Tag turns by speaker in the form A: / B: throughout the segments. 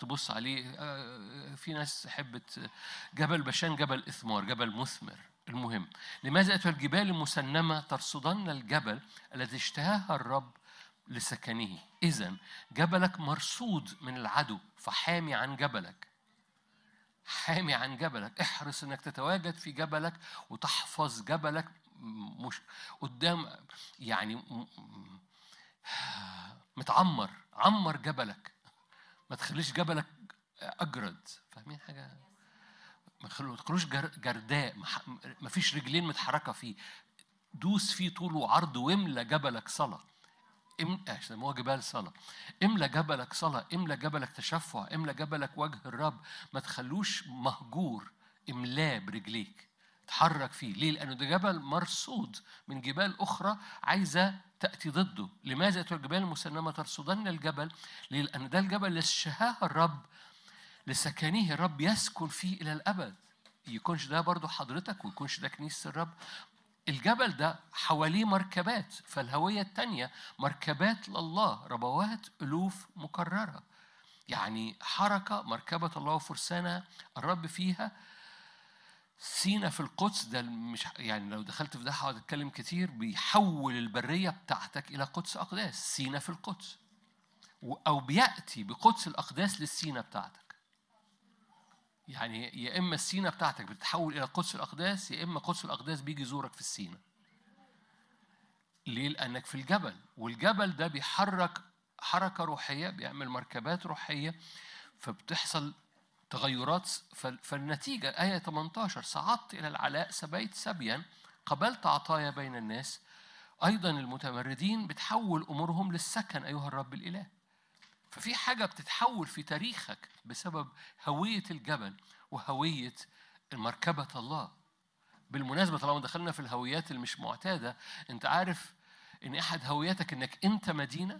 A: تبص عليه آه، في ناس تحب ت- جبل بشان جبل إثمار جبل مثمر المهم لماذا أتوا الجبال المسنمة ترصدن الجبل الذي اشتهاها الرب لسكنه إذا جبلك مرصود من العدو فحامي عن جبلك حامي عن جبلك احرص انك تتواجد في جبلك وتحفظ جبلك م- مش قدام يعني م- م- متعمر عمر جبلك ما تخليش جبلك اجرد فاهمين حاجه ما تخلو- ما تخلوش جر- جرداء ما ح- ما فيش رجلين متحركه فيه دوس فيه طول وعرض واملى جبلك صلاه ام عشان هو جبال صلاة املى جبلك صلاة املى جبلك تشفع املى جبلك وجه الرب ما تخلوش مهجور املاه برجليك اتحرك فيه ليه لانه ده جبل مرصود من جبال اخرى عايزه تاتي ضده لماذا ترى الجبال المسنمه ترصدن الجبل ليه لان ده الجبل اللي اشتهاه الرب لسكنه الرب يسكن فيه الى الابد يكونش ده برضو حضرتك ويكونش ده كنيسه الرب الجبل ده حواليه مركبات فالهوية التانية مركبات لله ربوات ألوف مكررة يعني حركة مركبة الله وفرسانها الرب فيها سينا في القدس ده مش يعني لو دخلت في ده هقعد اتكلم كتير بيحول البريه بتاعتك الى قدس اقداس سينا في القدس و- او بياتي بقدس الاقداس للسينا بتاعتك يعني يا اما السينا بتاعتك بتتحول الى قدس الاقداس يا اما قدس الاقداس بيجي يزورك في السينا ليه لانك في الجبل والجبل ده بيحرك حركه روحيه بيعمل مركبات روحيه فبتحصل تغيرات فال- فالنتيجه ايه 18 صعدت الى العلاء سبيت سبيا قبلت عطايا بين الناس ايضا المتمردين بتحول امورهم للسكن ايها الرب الاله ففي حاجة بتتحول في تاريخك بسبب هوية الجبل وهوية مركبة الله بالمناسبة طالما دخلنا في الهويات المش معتادة أنت عارف إن أحد هوياتك إنك أنت مدينة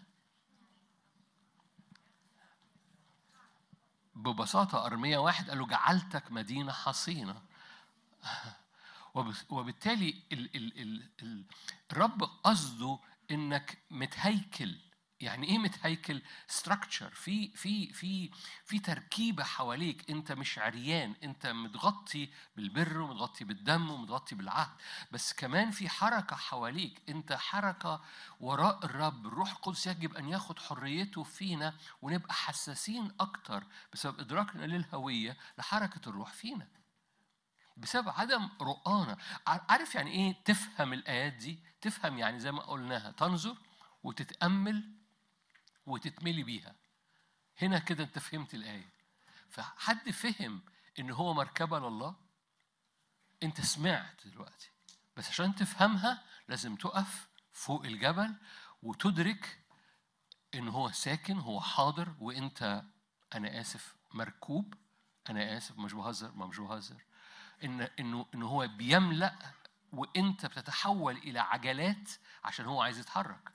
A: ببساطة أرمية واحد قال له جعلتك مدينة حصينة وب- وبالتالي ال ال ال ال الرب قصده انك متهيكل يعني ايه متهيكل ستراكشر في في في في تركيبه حواليك انت مش عريان انت متغطي بالبر ومتغطي بالدم ومتغطي بالعهد بس كمان في حركه حواليك انت حركه وراء الرب الروح القدس يجب ان ياخد حريته فينا ونبقى حساسين اكتر بسبب ادراكنا للهويه لحركه الروح فينا بسبب عدم رؤانة عارف يعني ايه تفهم الآيات دي تفهم يعني زي ما قلناها تنظر وتتأمل وتتملي بيها هنا كده انت فهمت الآية فحد فهم ان هو مركبة لله انت سمعت دلوقتي بس عشان تفهمها لازم تقف فوق الجبل وتدرك ان هو ساكن هو حاضر وانت انا اسف مركوب انا اسف مش بهزر ما مش بهزر ان انه ان هو بيملا وانت بتتحول الى عجلات عشان هو عايز يتحرك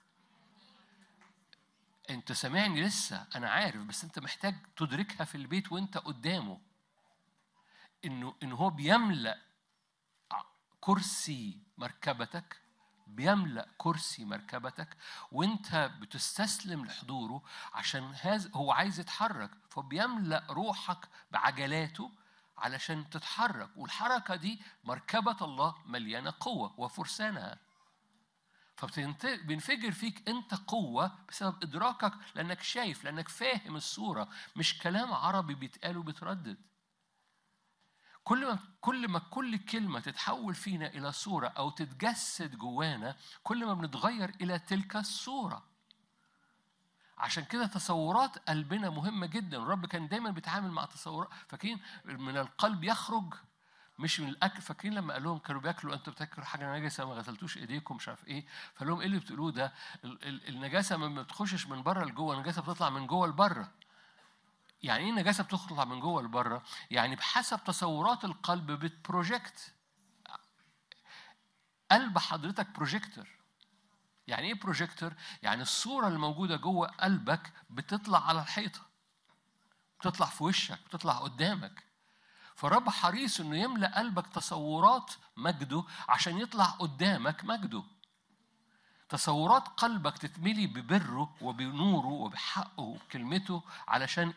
A: انت سامعني لسه انا عارف بس انت محتاج تدركها في البيت وانت قدامه انه ان هو بيملا ع- كرسي مركبتك بيملا كرسي مركبتك وانت بتستسلم لحضوره عشان هذا هو عايز يتحرك فبيملا روحك بعجلاته علشان تتحرك والحركه دي مركبه الله مليانه قوه وفرسانها فبينفجر فيك انت قوه بسبب ادراكك لانك شايف لانك فاهم الصوره مش كلام عربي بيتقال وبيتردد كل ما كل ما كل كلمه تتحول فينا الى صوره او تتجسد جوانا كل ما بنتغير الى تلك الصوره عشان كده تصورات قلبنا مهمه جدا الرب كان دايما بيتعامل مع تصورات فاكرين من القلب يخرج مش من الاكل فاكرين لما قال لهم كانوا بياكلوا انتوا بتاكلوا حاجه نجسه ما غسلتوش ايديكم مش عارف ايه فقال لهم ايه اللي بتقولوه ده ال- ال- النجاسه ما بتخشش من بره لجوه النجاسه بتطلع من جوه لبره يعني ايه النجاسه بتطلع من جوه لبره يعني بحسب تصورات القلب بتبروجكت قلب حضرتك بروجيكتور يعني ايه بروجيكتور يعني الصوره اللي موجوده جوه قلبك بتطلع على الحيطه بتطلع في وشك بتطلع قدامك فرب حريص انه يملا قلبك تصورات مجده عشان يطلع قدامك مجده تصورات قلبك تتملي ببره وبنوره وبحقه وبكلمته علشان